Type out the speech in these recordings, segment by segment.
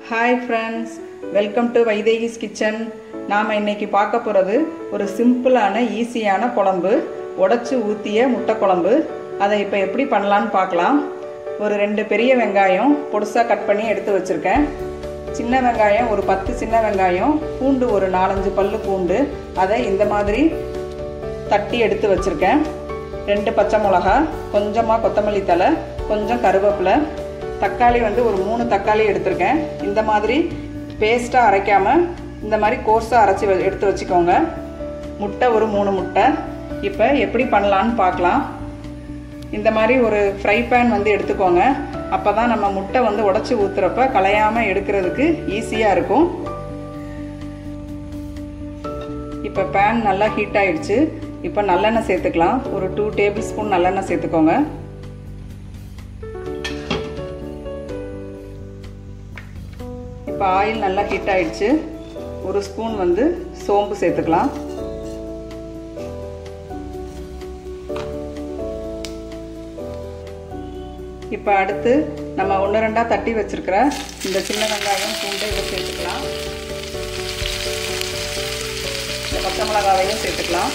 hi friends welcome to Vaidehi's kitchen நாம் இன்னைக்கு பார்க்க போகிறது ஒரு சிம்பிளான ஈஸியான குழம்பு உடச்சி ஊற்றிய முட்டை குழம்பு அதை இப்போ எப்படி பண்ணலான்னு பார்க்கலாம் ஒரு ரெண்டு பெரிய வெங்காயம் பொடுசாக கட் பண்ணி எடுத்து வச்சுருக்கேன் சின்ன வெங்காயம் ஒரு பத்து சின்ன வெங்காயம் பூண்டு ஒரு நாலஞ்சு பல்லு பூண்டு அதை இந்த மாதிரி தட்டி எடுத்து வச்சுருக்கேன் ரெண்டு பச்சை மிளகா கொஞ்சமாக கொத்தமல்லி தலை கொஞ்சம் கருவேப்பிலை தக்காளி வந்து ஒரு மூணு தக்காளி எடுத்திருக்கேன் இந்த மாதிரி பேஸ்ட்டாக அரைக்காமல் இந்த மாதிரி கோர்ஸாக அரைச்சி வ- எடுத்து வச்சுக்கோங்க முட்டை ஒரு மூணு முட்டை இப்போ எப்படி பண்ணலான்னு பார்க்கலாம் இந்த மாதிரி ஒரு ஃப்ரை பேன் வந்து எடுத்துக்கோங்க அப்போ தான் நம்ம முட்டை வந்து உடச்சி ஊற்றுறப்ப கலையாமல் எடுக்கிறதுக்கு ஈஸியாக இருக்கும் இப்போ பேன் நல்லா ஹீட் ஆயிடுச்சு இப்போ நல்லெண்ணெய் சேர்த்துக்கலாம் ஒரு டூ டேபிள் ஸ்பூன் நல்லெண்ணெய் சேர்த்துக்கோங்க இப்போ ஆயில் நல்லா ஹீட் ஆயிடுச்சு ஒரு ஸ்பூன் வந்து சோம்பு சேர்த்துக்கலாம் இப்போ அடுத்து நம்ம ஒன்று ரெண்டாக தட்டி வச்சிருக்கிற இந்த சின்ன வெங்காயம் பூண்டை இதை சேர்த்துக்கலாம் இந்த பச்சை மிளகாவையும் சேர்த்துக்கலாம்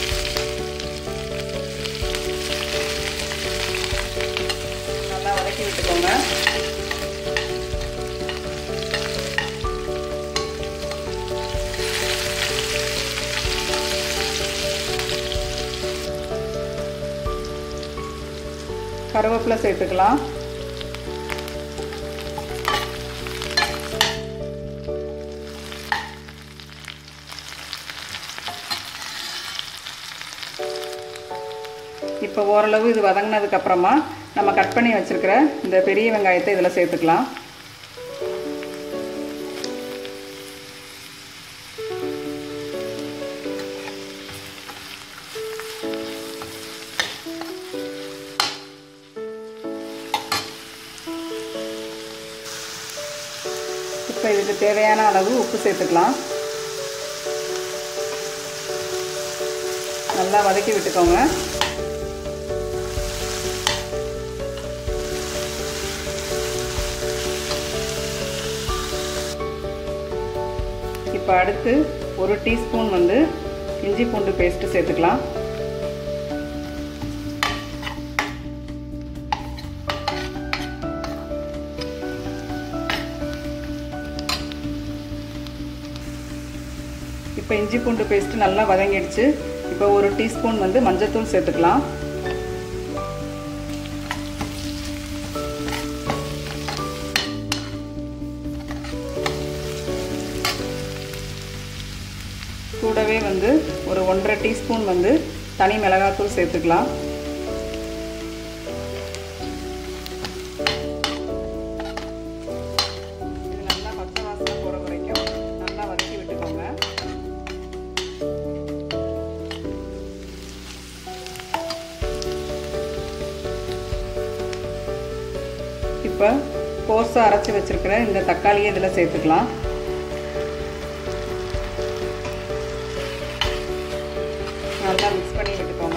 நல்லா வதக்கி விட்டுக்கோங்க கருவேப்பிலை சேர்த்துக்கலாம் இப்போ ஓரளவு இது வதங்கினதுக்கு அப்புறமா நம்ம கட் பண்ணி வச்சிருக்கிற இந்த பெரிய வெங்காயத்தை இதில் சேர்த்துக்கலாம் இப்போ இதுக்கு தேவையான அளவு உப்பு சேர்த்துக்கலாம் நல்லா வதக்கி விட்டுக்கோங்க இப்போ அடுத்து ஒரு டீஸ்பூன் வந்து இஞ்சி பூண்டு பேஸ்ட்டு சேர்த்துக்கலாம் இப்போ இஞ்சி பூண்டு பேஸ்ட்டு நல்லா வதங்கிடுச்சு இப்போ ஒரு டீஸ்பூன் வந்து மஞ்சத்தூள் சேர்த்துக்கலாம் கூடவே வந்து ஒரு ஒன்றரை டீஸ்பூன் வந்து தனி மிளகாத்தூள் சேர்த்துக்கலாம் இது நல்லா பச்சை வாசனை போகிற வரைக்கும் நல்லா வதக்கி விட்டுக்கோங்க இப்போ கோர்ஸாக அரைச்சி வச்சிருக்கிற இந்த தக்காளியை இதில் சேர்த்துக்கலாம் நல்லா மிக்ஸ் பண்ணி விட்டுக்கோங்க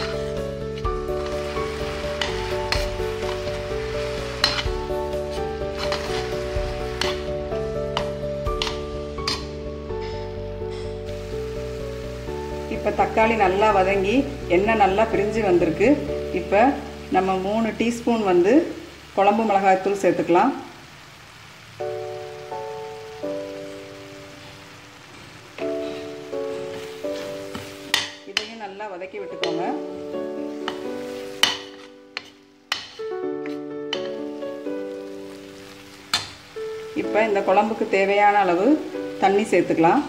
இப்போ தக்காளி நல்லா வதங்கி எண்ணெய் நல்லா பிரிஞ்சு வந்திருக்கு இப்போ நம்ம மூணு டீஸ்பூன் வந்து குழம்பு மிளகாய்த்தூள் சேர்த்துக்கலாம் இதையும் நல்லா வதக்கி விட்டுக்கோங்க இப்போ இந்த குழம்புக்கு தேவையான அளவு தண்ணி சேர்த்துக்கலாம்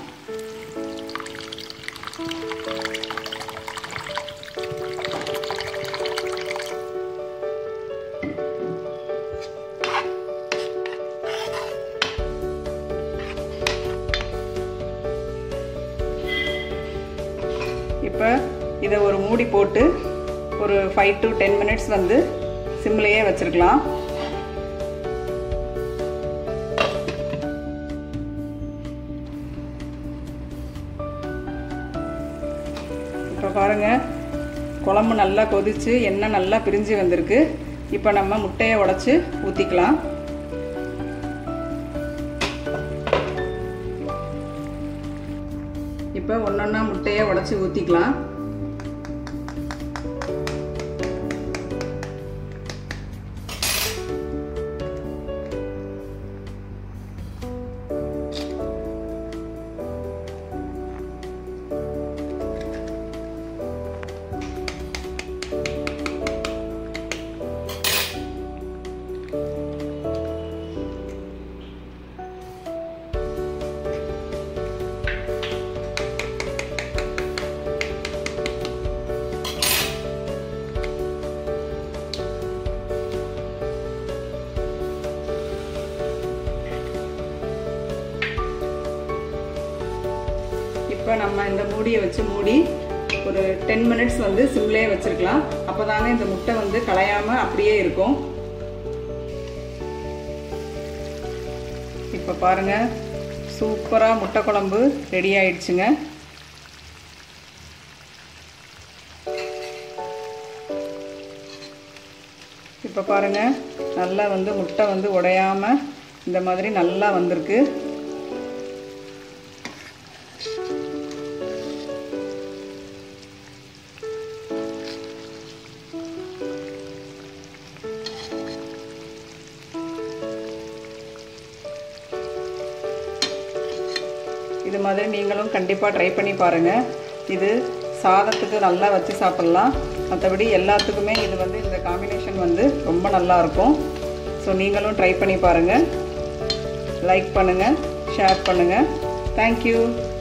இப்போ இதை ஒரு மூடி போட்டு ஒரு ஃபைவ் டு டென் மினிட்ஸ் வந்து சிம்லேயே வச்சுருக்கலாம் இப்போ பாருங்கள் குழம்பு நல்லா கொதிச்சு எண்ணெய் நல்லா பிரிஞ்சு வந்திருக்கு இப்போ நம்ம முட்டையை உடச்சி ஊற்றிக்கலாம் இப்போ ஒன்றொன்னா முட்டையை உடச்சி ஊற்றிக்கலாம் இப்போ நம்ம இந்த மூடியை வச்சு மூடி ஒரு டென் மினிட்ஸ் வந்து சிம்லேயே வச்சுருக்கலாம் அப்போ தாங்க இந்த முட்டை வந்து களையாமல் அப்படியே இருக்கும் இப்போ பாருங்கள் சூப்பராக முட்டை குழம்பு ரெடி ஆயிடுச்சுங்க இப்போ பாருங்கள் நல்லா வந்து முட்டை வந்து உடையாமல் இந்த மாதிரி நல்லா வந்திருக்கு இது மாதிரி நீங்களும் கண்டிப்பாக ட்ரை பண்ணி பாருங்கள் இது சாதத்துக்கு நல்லா வச்சு சாப்பிட்லாம் மற்றபடி எல்லாத்துக்குமே இது வந்து இந்த காம்பினேஷன் வந்து ரொம்ப நல்லாயிருக்கும் ஸோ நீங்களும் ட்ரை பண்ணி பாருங்கள் லைக் பண்ணுங்கள் ஷேர் பண்ணுங்கள் தேங்க்யூ